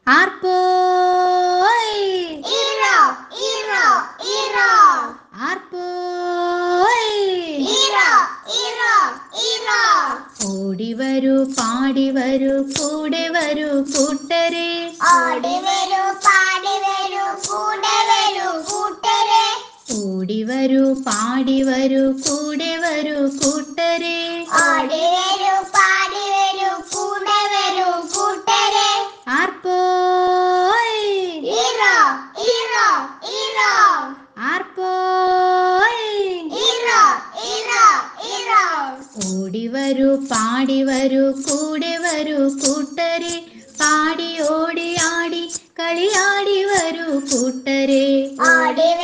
ആർപ്പോയ് Iro, iro, iro. ആർപ്പോയ് Iro, iro, iro. ഓടി വരൂ പാടി വരൂ കൂടെ വരൂ കൂട്ടരെ ഓടി വരൂ പാടി വരൂ കൂടെ വരൂ കൂട്ടരെ ഓടി വരൂ പാടി വരൂ കൂടെ വരൂ കൂട്ടരെ ഓടി വരൂ പാടി വരൂ കൂടെ വരൂ കൂട്ടരെ ആർപ്പോയ് ഇറോ ഇറോ ഇറോ ആർപ്പോയ് ഇറോ ഇറോ ഇറോ ഓടി വരൂ പാടി വരൂ കൂടെ വരൂ കൂട്ടരെ പാടി ഓടി ആടി കളിയാടി വരൂ കൂട്ടരെ ഓടി